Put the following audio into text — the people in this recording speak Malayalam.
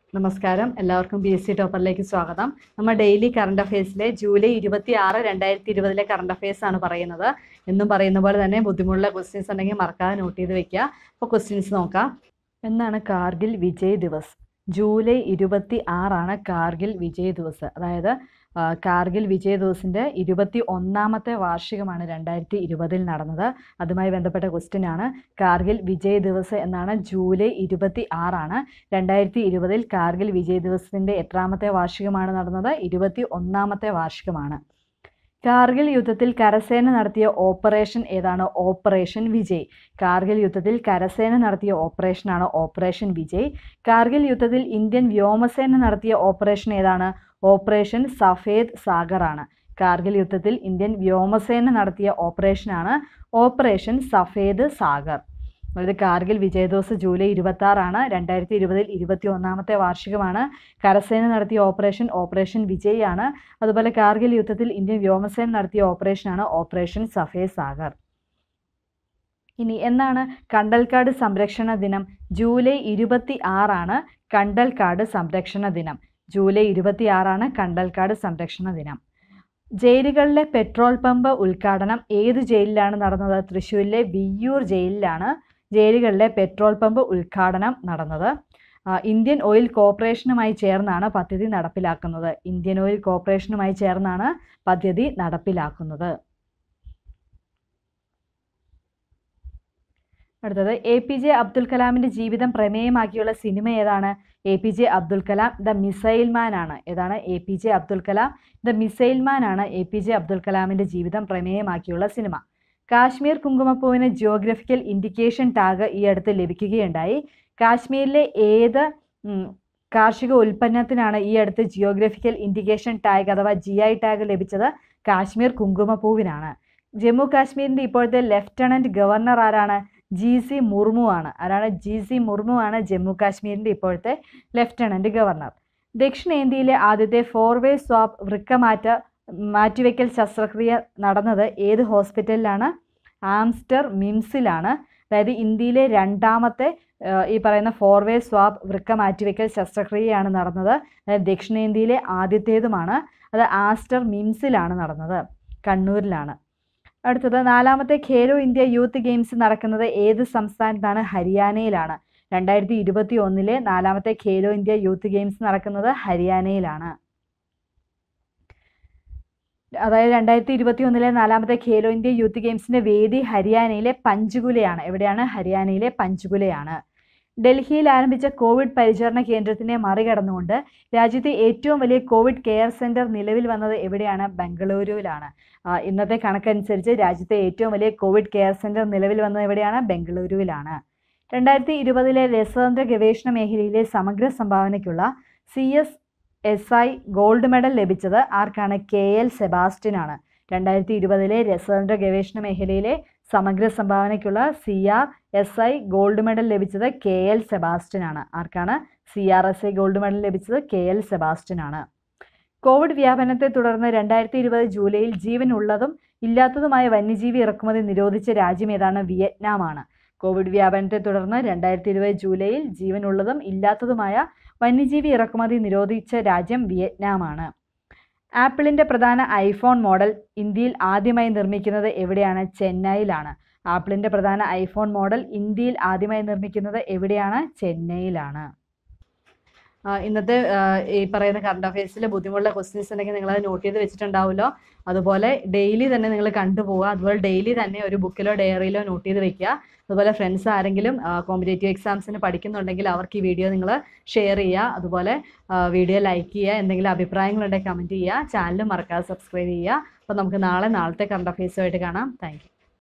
നമസ്കാരം എല്ലാവർക്കും ബി എസ് സി ടോപ്പറിലേക്ക് സ്വാഗതം നമ്മൾ ഡെയിലി കറണ്ട് അഫയേഴ്സിലെ ജൂലൈ ഇരുപത്തി ആറ് രണ്ടായിരത്തി ഇരുപതിലെ കറണ്ട് അഫയേഴ്സ് ആണ് പറയുന്നത് എന്നും പറയുന്ന പോലെ തന്നെ ബുദ്ധിമുട്ടുള്ള ക്വസ്റ്റ്യൻസ് ഉണ്ടെങ്കിൽ മറക്കാതെ നോട്ട് ചെയ്ത് വെക്കുക അപ്പോൾ ക്വസ്റ്റ്യൻസ് നോക്കാം എന്നാണ് കാർഗിൽ വിജയ് ദിവസ് ജൂലൈ ഇരുപത്തി ആറാണ് കാർഗിൽ വിജയ് ദിവസ് അതായത് ആ, കാർഗിൽ വിജയ് ദിവസിൻ്റെ ഇരുപത്തി ഒന്നാമത്തെ വാർഷികമാണ് രണ്ടായിരത്തി ഇരുപതിൽ നടന്നത് അതുമായി ബന്ധപ്പെട്ട ക്വസ്റ്റ്യൻ ആണ് കാർഗിൽ വിജയ് ദിവസ് എന്നാണ് ജൂലൈ ഇരുപത്തി ആറാണ് രണ്ടായിരത്തി ഇരുപതിൽ കാർഗിൽ വിജയ് ദിവസത്തിൻ്റെ എത്രാമത്തെ വാർഷികമാണ് നടന്നത് ഇരുപത്തി ഒന്നാമത്തെ വാർഷികമാണ് കാർഗിൽ യുദ്ധത്തിൽ കരസേന നടത്തിയ ഓപ്പറേഷൻ ഏതാണ് ഓപ്പറേഷൻ വിജയ് കാർഗിൽ യുദ്ധത്തിൽ കരസേന നടത്തിയ ഓപ്പറേഷനാണ് ഓപ്പറേഷൻ വിജയ് കാർഗിൽ യുദ്ധത്തിൽ ഇന്ത്യൻ വ്യോമസേന നടത്തിയ ഓപ്പറേഷൻ ഏതാണ് ഓപ്പറേഷൻ സഫേദ് സാഗർ ആണ് കാർഗിൽ യുദ്ധത്തിൽ ഇന്ത്യൻ വ്യോമസേന നടത്തിയ ഓപ്പറേഷനാണ് ഓപ്പറേഷൻ സഫേദ് സാഗർ അതായത് കാർഗിൽ വിജയ് ദിവസ് ജൂലൈ ഇരുപത്തി ആറാണ് രണ്ടായിരത്തി ഇരുപതിൽ ഇരുപത്തി ഒന്നാമത്തെ വാർഷികമാണ് കരസേന നടത്തിയ ഓപ്പറേഷൻ ഓപ്പറേഷൻ വിജയ് ആണ് അതുപോലെ കാർഗിൽ യുദ്ധത്തിൽ ഇന്ത്യൻ വ്യോമസേന നടത്തിയ ഓപ്പറേഷനാണ് ഓപ്പറേഷൻ സഫേ സാഗർ ഇനി എന്നാണ് കണ്ടൽക്കാട് സംരക്ഷണ ദിനം ജൂലൈ ഇരുപത്തി ആറാണ് കണ്ടൽക്കാട് സംരക്ഷണ ദിനം ജൂലൈ ഇരുപത്തി ആറാണ് കണ്ടൽക്കാട് സംരക്ഷണ ദിനം ജയിലുകളിലെ പെട്രോൾ പമ്പ് ഉദ്ഘാടനം ഏത് ജയിലിലാണ് നടന്നത് തൃശ്ശൂരിലെ വിയ്യൂർ ജയിലിലാണ് ജയിലുകളിലെ പെട്രോൾ പമ്പ് ഉദ്ഘാടനം നടന്നത് ആ, ഇന്ത്യൻ ഓയിൽ കോർപ്പറേഷനുമായി ചേർന്നാണ് പദ്ധതി നടപ്പിലാക്കുന്നത് ഇന്ത്യൻ ഓയിൽ കോർപ്പറേഷനുമായി ചേർന്നാണ് പദ്ധതി നടപ്പിലാക്കുന്നത് അടുത്തത് എ പി ജെ അബ്ദുൽ കലാമിൻ്റെ ജീവിതം പ്രമേയമാക്കിയുള്ള സിനിമ ഏതാണ് A P J Abdul Kalam the missile man ആണ് ഏതാണ് A P J Abdul Kalam the missile man ആണ് എ പി ജെ അബ്ദുൽ കലാമിൻ്റെ ജീവിതം പ്രമേയമാക്കിയുള്ള സിനിമ കാശ്മീർ കുങ്കുമപ്പൂവിന് ജിയോഗ്രഫിക്കൽ ഇൻഡിക്കേഷൻ ടാഗ് ഈ അടുത്ത് ലഭിക്കുകയുണ്ടായി കാശ്മീരിലെ ഏത് ഉം, കാർഷിക ഉൽപ്പന്നത്തിനാണ് ഈ അടുത്ത് ജിയോഗ്രഫിക്കൽ ഇൻഡിക്കേഷൻ ടാഗ് അഥവാ ജി ഐ ടാഗ് ലഭിച്ചത് കാശ്മീർ കുങ്കുമപ്പൂവിനാണ് ജമ്മു കാശ്മീരിൻ്റെ ഇപ്പോഴത്തെ ലെഫ്റ്റനന്റ് ഗവർണർ ആരാണ് ജി സി മുർമു ആണ് ആരാണ് ജി സി മുർമു ആണ് ജമ്മു കാശ്മീരിൻ്റെ ഇപ്പോഴത്തെ ലെഫ്റ്റനന്റ് ഗവർണർ ദക്ഷിണേന്ത്യയിലെ ആദ്യത്തെ ഫോർവേ സ്വാപ്പ് വൃക്കമാറ്റ മാറ്റിവെക്കൽ ശസ്ത്രക്രിയ നടന്നത് ഏത് ഹോസ്പിറ്റലിലാണ് ആംസ്റ്റർ മിംസിലാണ് അതായത് ഇന്ത്യയിലെ രണ്ടാമത്തെ ആ, ഈ പറയുന്ന ഫോർവേ സ്വാപ്പ് വൃക്ക മാറ്റിവെക്കൽ ശസ്ത്രക്രിയയാണ് നടന്നത് അതായത് ദക്ഷിണേന്ത്യയിലെ ആദ്യത്തേതുമാണ് അത് ആസ്റ്റർ മിംസിലാണ് നടന്നത് കണ്ണൂരിലാണ് അടുത്തത് നാലാമത്തെ ഖേലോ ഇന്ത്യ യൂത്ത് ഗെയിംസ് നടക്കുന്നത് ഏത് സംസ്ഥാനത്താണ് ഹരിയാനയിലാണ് രണ്ടായിരത്തി ഇരുപത്തി ഒന്നിലെ നാലാമത്തെ ഖേലോ ഇന്ത്യ യൂത്ത് ഗെയിംസ് നടക്കുന്നത് ഹരിയാനയിലാണ് അതായത് രണ്ടായിരത്തി ഇരുപത്തി ഒന്നിലെ നാലാമത്തെ ഖേലോ ഇന്ത്യ യൂത്ത് ഗെയിംസിന്റെ വേദി ഹരിയാനയിലെ പഞ്ച്കുലയാണ് എവിടെയാണ് ഹരിയാനയിലെ പഞ്ച്കുലയാണ് ഡൽഹിയിൽ ആരംഭിച്ച കോവിഡ് പരിചരണ കേന്ദ്രത്തിനെ മറികടന്നുകൊണ്ട് രാജ്യത്തെ ഏറ്റവും വലിയ കോവിഡ് കെയർ സെന്റർ നിലവിൽ വന്നത് എവിടെയാണ് ബംഗളൂരുവിലാണ് ആ, ഇന്നത്തെ കണക്കനുസരിച്ച് രാജ്യത്തെ ഏറ്റവും വലിയ കോവിഡ് കെയർ സെന്റർ നിലവിൽ വന്നത് എവിടെയാണ് ബംഗളൂരുവിലാണ് രണ്ടായിരത്തി ഇരുപതിലെ രസതന്ത്ര ഗവേഷണ മേഖലയിലെ സമഗ്ര സംഭാവനയ്ക്കുള്ള C S S I gold medal ലഭിച്ചത് ആർക്കാണ് കെ എൽ സെബാസ്റ്റ്യനാണ് രണ്ടായിരത്തി ഇരുപതിലെ രസതന്ത്ര ഗവേഷണ മേഖലയിലെ സമഗ്ര സംഭാവനയ്ക്കുള്ള C R S I gold medal ലഭിച്ചത് കെ എൽ സെബാസ്റ്റ്യനാണ് ആർക്കാണ് C R S I gold medal ലഭിച്ചത് കെ എൽ സെബാസ്റ്റ്യനാണ് കോവിഡ് വ്യാപനത്തെ തുടർന്ന് രണ്ടായിരത്തി ഇരുപത് ജൂലൈയിൽ ജീവനുള്ളതും ഇല്ലാത്തതുമായ വന്യജീവി ഇറക്കുമതി നിരോധിച്ച രാജ്യം ഏതാണ് വിയറ്റ്നാമാണ് കോവിഡ് വ്യാപനത്തെ തുടർന്ന് രണ്ടായിരത്തി ഇരുപത് ജൂലൈയിൽ ജീവനുള്ളതും ഇല്ലാത്തതുമായ വന്യജീവി ഇറക്കുമതി നിരോധിച്ച രാജ്യം വിയറ്റ്നാമാണ് ആപ്പിളിൻ്റെ പ്രധാന ഐഫോൺ മോഡൽ ഇന്ത്യയിൽ ആദ്യമായി നിർമ്മിക്കുന്നത് എവിടെയാണ് ചെന്നൈയിലാണ് ആപ്പിളിൻ്റെ പ്രധാന ഐഫോൺ മോഡൽ ഇന്ത്യയിൽ ആദ്യമായി നിർമ്മിക്കുന്നത് എവിടെയാണ് ചെന്നൈയിലാണ് ആ, ഇന്നത്തെ ആ, ഈ പറയുന്ന കറണ്ട് അഫയേഴ്സിലെ ബുദ്ധിമുട്ടുള്ള ക്വസ്റ്റ്യൻസ് ഉണ്ടെങ്കിൽ നിങ്ങൾ അത് നോട്ട് ചെയ്ത് വെച്ചിട്ടുണ്ടാവുമല്ലോ അതുപോലെ ഡെയിലി തന്നെ നിങ്ങൾ കണ്ടുപോവുക അതുപോലെ ഡെയിലി തന്നെ ഒരു ബുക്കിലോ ഡയറിയിലോ നോട്ട് ചെയ്ത് വെക്കുക അതുപോലെ ഫ്രണ്ട്സ് ആരെങ്കിലും കോമ്പറ്റേറ്റീവ് എക്സാംസിന് പഠിക്കുന്നുണ്ടെങ്കിൽ അവർക്ക് ഈ വീഡിയോ നിങ്ങൾ ഷെയർ ചെയ്യുക അതുപോലെ വീഡിയോ ലൈക്ക് ചെയ്യുക എന്തെങ്കിലും അഭിപ്രായങ്ങളുണ്ടെങ്കിൽ കമൻറ്റ് ചെയ്യുക ചാനൽ മറക്കാതെ സബ്സ്ക്രൈബ് ചെയ്യുക അപ്പോൾ നമുക്ക് നാളെ നാളത്തെ കറണ്ട് അഫയേഴ്സുമായിട്ട് കാണാം താങ്ക്